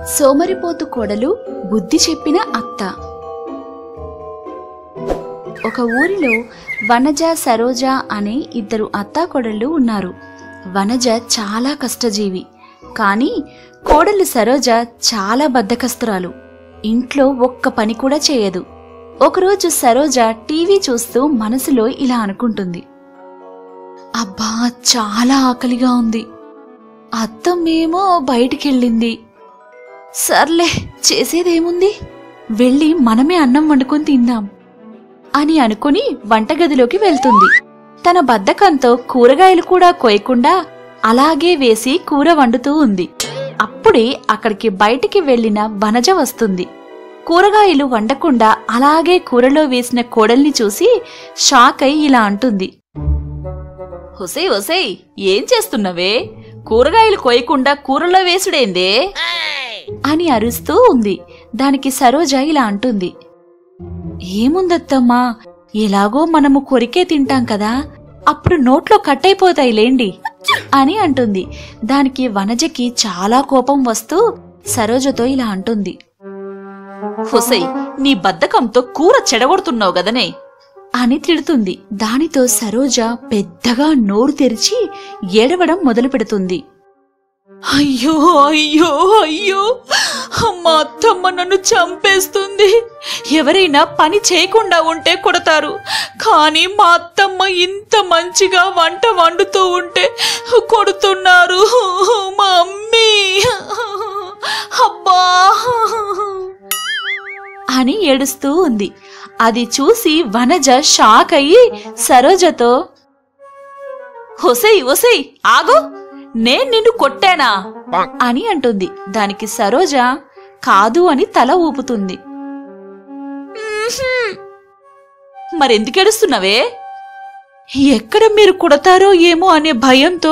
సోమరిపోతు కోడలు బుద్ధి చెప్పిన అత్త ఒక ఊరిలో వనజ సరోజ అనే ఇద్దరు అత్తాకోడళ్ళు ఉన్నారు వనజ చాలా కష్టజీవి కానీ కోడలు సరోజ చాలా బద్ధకస్తురాలు ఇంట్లో ఒక్క పని కూడా చేయదు ఒకరోజు సరోజ టీవీ చూస్తూ మనసులో ఇలా అనుకుంటుంది అబ్బా చాలా ఆకలిగా ఉంది అత్తమ్మేమో బయటికెళ్ళింది సర్లే చేసేదేముంది వెళ్ళి మనమే అన్నం వండుకొని తిందాం అని అనుకుని వంటగదిలోకి వెళ్తుంది తన బద్ధకంతో కూరగాయలు కూడా కోయకుండా అలాగే వేసి కూర వండుతూ ఉంది అప్పుడే అక్కడికి బయటికి వెళ్లిన వనజ వస్తుంది కూరగాయలు వండకుండా అలాగే కూరలో వేసిన కోడల్ని చూసి షాక్ అయి ఇలా అంటుంది హుసే హుసే ఏం చేస్తున్నవే కూరగాయలు కోయకుండా కూరలో వేసుడేందే అని అరుస్తూ ఉంది దానికి సరోజ ఇలా అంటుంది ఏముందత్తమ్మా ఎలాగో మనము కొరికే తింటాం కదా అప్పుడు నోట్లో కట్టయిపోతాయిలేండి అని అంటుంది దానికి వనజకి చాలా కోపం వస్తూ సరోజతో ఇలా అంటుంది హుసై నీ బద్ధకంతో కూర చెడగొడుతున్నావు గదనే అని తిడుతుంది దానితో సరోజ పెద్దగా నోరు తెరిచి ఏడవడం మొదలు పెడుతుంది అయ్యో అయ్యో అయ్యో అమ్మ అత్తమ్మ నన్ను చంపేస్తుంది ఎవరైనా పని చేయకుండా ఉంటే కొడతారు కానీ మా అత్తమ్మ ఇంత మంచిగా వంట వండుతూ ఉంటే కొడుతున్నారు మా అమ్మీ అబ్బా అని ఏడుస్తూ ఉంది అది చూసి వనజ షాక్ అయ్యి సరోజతో ఒసై ఒసై ఆగు నేను నిన్ను కొట్టానా అని అంటుంది దానికి సరోజ కాదు అని తల ఊపుతుంది మరెందుకు ఏడుస్తున్నావే ఎక్కడ మీరు కొడతారో ఏమో అనే భయంతో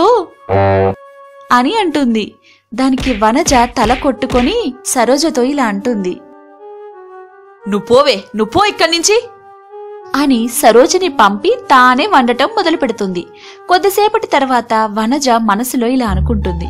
అని అంటుంది దానికి వనజ తల కొట్టుకొని సరోజతో ఇలా అంటుంది నువ్వు పోవే నువ్వు పో ఇక్కడి నుంచి అని సరోజని పంపి తానే వండటం మొదలు పెడుతుంది కొద్దిసేపటి తర్వాత వనజ మనసులో ఇలా అనుకుంటుంది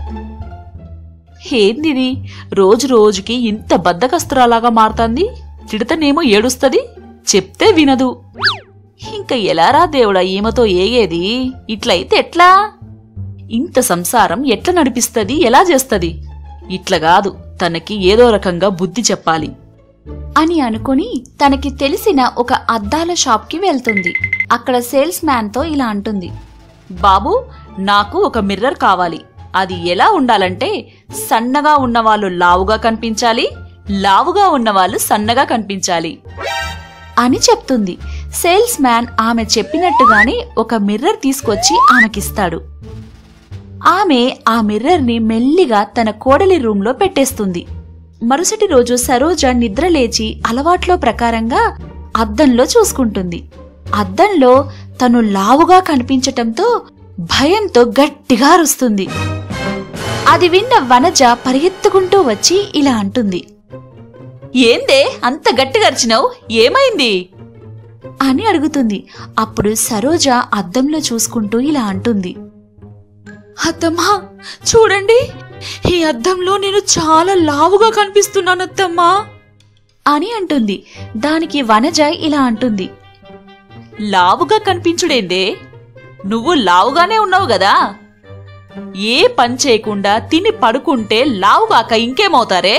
ఏందిది రోజు రోజుకి ఇంత బద్దకస్తురాలాగా మారుతాంది తిడతనేమో ఏడుస్తది చెప్తే వినదు ఇంకా ఎలారా దేవుడా ఈమెతో ఏగేది ఇట్లయితే ఎట్లా ఇంత సంసారం ఎట్లా నడిపిస్తది ఎలా చేస్తది ఇట్లా కాదు తనకి ఏదో రకంగా బుద్ధి చెప్పాలి అని అనుకుని తనకి తెలిసిన ఒక అద్దాల షాప్కి వెళ్తుంది అక్కడ సేల్స్ మ్యాన్తో ఇలా అంటుంది బాబు నాకు ఒక మిర్రర్ కావాలి అది ఎలా ఉండాలంటే సన్నగా ఉన్నవాళ్ళు లావుగా కనిపించాలి లావుగా ఉన్నవాళ్ళు సన్నగా కనిపించాలి అని చెప్తుంది సేల్స్ మ్యాన్ ఆమె చెప్పినట్టుగానే ఒక మిర్రర్ తీసుకొచ్చి ఆమెకిస్తాడు ఆమె ఆ మిర్రర్ని మెల్లిగా తన కోడలి రూంలో పెట్టేస్తుంది మరుసటి రోజు సరోజ నిద్రలేచి అలవాట్లో ప్రకారంగా అద్దంలో చూసుకుంటుంది అద్దంలో తను లావుగా కనిపించటంతో భయంతో గట్టిగా అరుస్తుంది అది విన్న వనజ పరిగెత్తుకుంటూ వచ్చి ఇలా అంటుంది ఏందే అంత గట్టిగా అరిచినావు ఏమైంది అని అడుగుతుంది అప్పుడు సరోజ అద్దంలో చూసుకుంటూ ఇలా అంటుంది అత్తమ్మా చూడండి ఈ అద్దంలో నేను చాలా లావుగా కనిపిస్తున్నాను అత్తమ్మా అని అంటుంది దానికి వనజ ఇలా అంటుంది లావుగా కనిపించుడేందే నువ్వు లావుగానే ఉన్నావు కదా ఏ పని చేయకుండా తిని పడుకుంటే లావుగాక ఇంకేమవుతారే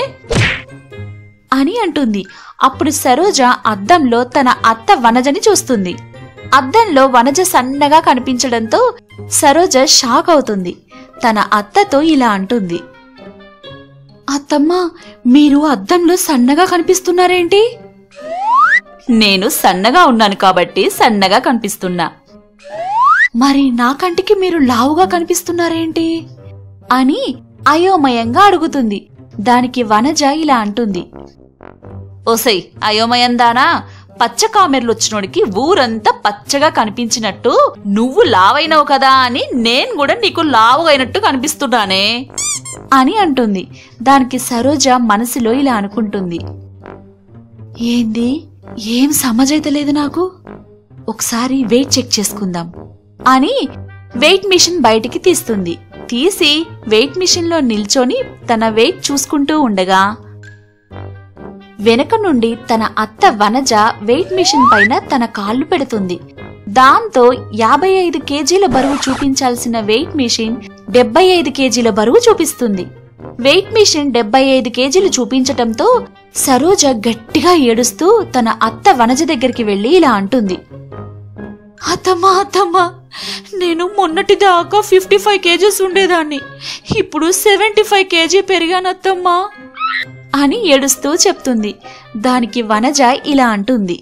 అని అంటుంది అప్పుడు సరోజ అద్దంలో తన అత్త వనజని చూస్తుంది అద్దంలో వనజ సన్నగా కనిపించడంతో సరోజ షాక్ అవుతుంది తన అత్తతో ఇలా అంటుంది అత్తమ్మ మీరు అద్దంలో సన్నగా కనిపిస్తున్నారేంటి నేను సన్నగా ఉన్నాను కాబట్టి సన్నగా కనిపిస్తున్నా మరి నా కంటికి మీరు లావుగా కనిపిస్తున్నారేంటి అని అయోమయంగా అడుగుతుంది దానికి వనజ ఇలా అంటుంది ఓసై అయోమయందానా పచ్చ కామెర్లొచ్చినోడికి ఊరంతా పచ్చగా కనిపించినట్టు నువ్వు లావైనవు కదా అని నేను కూడా నీకు లావుగైనట్టు కనిపిస్తున్నానే అని అంటుంది దానికి సరోజ మనసులో ఇలా అనుకుంటుంది ఏంది ఏం సమజైతలేదు నాకు ఒకసారి వెయిట్ చెక్ చేసుకుందాం అని వెయిట్ మిషన్ బయటికి తీస్తుంది తీసి వెయిట్ మిషన్లో నిల్చొని తన వెయిట్ చూసుకుంటూ ఉండగా వెనక నుండి తన అత్త వనజ వెయిట్ మిషన్ పైన తన కాళ్ళు పెడుతుంది దాంతో యాభై ఐదు కేజీల బరువు చూపించాల్సిన వెయిట్ మిషన్ డెబ్బై ఐదు కేజీల బరువు చూపిస్తుంది వెయిట్ మిషన్ డెబ్బై ఐదు కేజీలు చూపించటంతో సరోజ గట్టిగా ఏడుస్తూ తన అత్త వనజ దగ్గరికి వెళ్లి ఇలా అంటుంది అత్తమ్మా అత్తమ్మా నేను మొన్నటి దాకా ఫిఫ్టీ ఫైవ్ కేజీస్ ఉండేదాన్ని ఇప్పుడు సెవెంటీ ఫైవ్ కేజీ పెరిగానత్తమ్మా అని ఏడుస్తూ చెప్తుంది దానికి వనజ ఇలా అంటుంది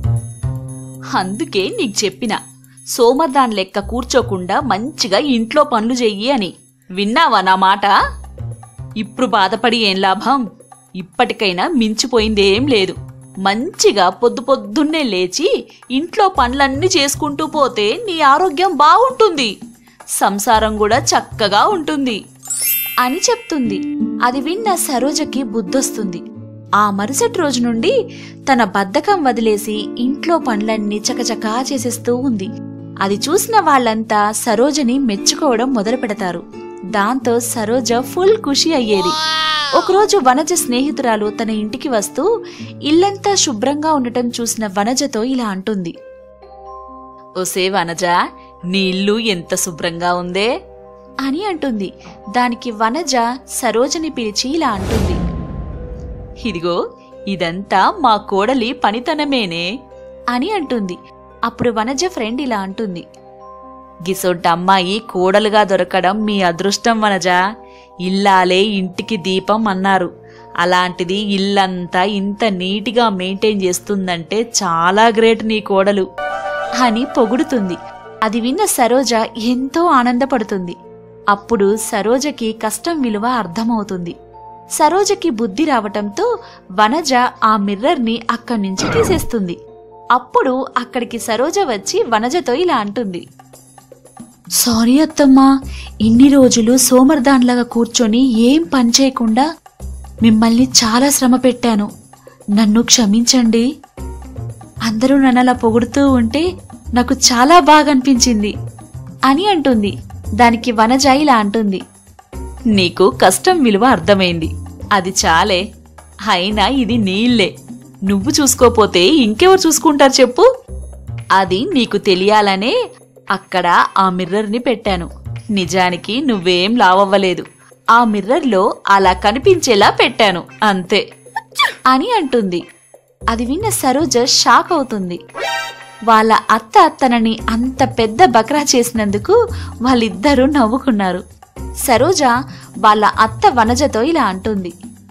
అందుకే నీకు చెప్పిన సోమర్దాన్ లెక్క కూర్చోకుండా మంచిగా ఇంట్లో పనులు చెయ్యి అని విన్నావా నా మాట ఇప్పుడు బాధపడి ఏం లాభం ఇప్పటికైనా మించిపోయిందేం లేదు మంచిగా పొద్దు పొద్దున్నే లేచి ఇంట్లో పనులన్నీ చేసుకుంటూ పోతే నీ ఆరోగ్యం బాగుంటుంది సంసారం కూడా చక్కగా ఉంటుంది అని చెప్తుంది అది విన్న సరోజకి బుద్ధొస్తుంది ఆ మరుసటి రోజు నుండి తన బద్ధకం వదిలేసి ఇంట్లో పనులన్నీ చకచకా చేసేస్తూ ఉంది అది చూసిన వాళ్ళంతా సరోజని మెచ్చుకోవడం మొదలు పెడతారు దాంతో సరోజ ఫుల్ ఖుషి అయ్యేది ఒకరోజు వనజ స్నేహితురాలు తన ఇంటికి వస్తూ ఇల్లంతా శుభ్రంగా ఉండటం చూసిన వనజతో ఇలా అంటుంది ఓసే వనజ నీ ఇల్లు ఎంత శుభ్రంగా ఉందే అని అంటుంది దానికి వనజ సరోజని పిలిచి ఇలా అంటుంది ఇదిగో ఇదంతా మా కోడలి పనితనమేనే అని అంటుంది అప్పుడు వనజ ఫ్రెండ్ ఇలా అంటుంది గిసొంటి అమ్మాయి కోడలుగా దొరకడం మీ అదృష్టం వనజ ఇల్లాలే ఇంటికి దీపం అన్నారు అలాంటిది ఇల్లంతా ఇంత నీటిగా మెయింటైన్ చేస్తుందంటే చాలా గ్రేట్ నీ కోడలు అని పొగుడుతుంది అది విన్న సరోజ ఎంతో ఆనందపడుతుంది అప్పుడు సరోజకి కష్టం విలువ అర్థమవుతుంది సరోజకి బుద్ధి రావటంతో వనజ ఆ మిర్రర్ని అక్కడి నుంచి తీసేస్తుంది అప్పుడు అక్కడికి సరోజ వచ్చి వనజతో ఇలా అంటుంది సారీ అత్తమ్మా ఇన్ని రోజులు సోమర్దాన్లాగా కూర్చొని ఏం పని చేయకుండా మిమ్మల్ని చాలా శ్రమ పెట్టాను నన్ను క్షమించండి అందరూ నన్ను అలా పొగుడుతూ ఉంటే నాకు చాలా బాగా అనిపించింది అని అంటుంది దానికి వనజ ఇలా అంటుంది నీకు కష్టం విలువ అర్థమైంది అది చాలే అయినా ఇది నీళ్ళే నువ్వు చూసుకోపోతే ఇంకెవరు చూసుకుంటారు చెప్పు అది నీకు తెలియాలనే అక్కడ ఆ మిర్రర్ని పెట్టాను నిజానికి నువ్వేం లావవ్వలేదు ఆ మిర్రర్లో అలా కనిపించేలా పెట్టాను అంతే అని అంటుంది అది విన్న సరోజ షాక్ అవుతుంది వాళ్ళ అత్త తనని అంత పెద్ద బక్రా చేసినందుకు వాళ్ళిద్దరూ నవ్వుకున్నారు సరోజ వాళ్ళ అత్త వనజతో ఇలా అంటుంది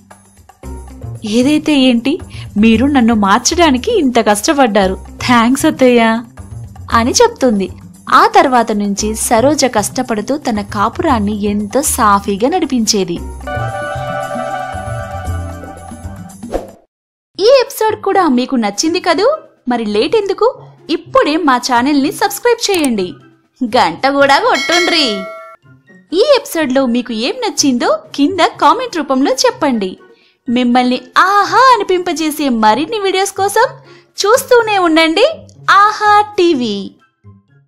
ఏదైతే ఏంటి మీరు నన్ను మార్చడానికి ఇంత కష్టపడ్డారు థ్యాంక్స్ అత్తయ్య అని చెప్తుంది ఆ తర్వాత నుంచి సరోజ కష్టపడుతూ తన కాపురాన్ని ఎంతో సాఫీగా నడిపించేది ఈ ఎపిసోడ్ కూడా మీకు నచ్చింది కదూ మరి లేట్ ఎందుకు ఇప్పుడే మా ఛానల్ని సబ్స్క్రైబ్ చేయండి గంట కూడా కొట్టుండ్రి ఈ ఎపిసోడ్లో మీకు ఏం నచ్చిందో కింద కామెంట్ రూపంలో చెప్పండి మిమ్మల్ని ఆహా అనిపింపజేసే మరిన్ని వీడియోస్ కోసం చూస్తూనే ఉండండి ఆహా టీవీ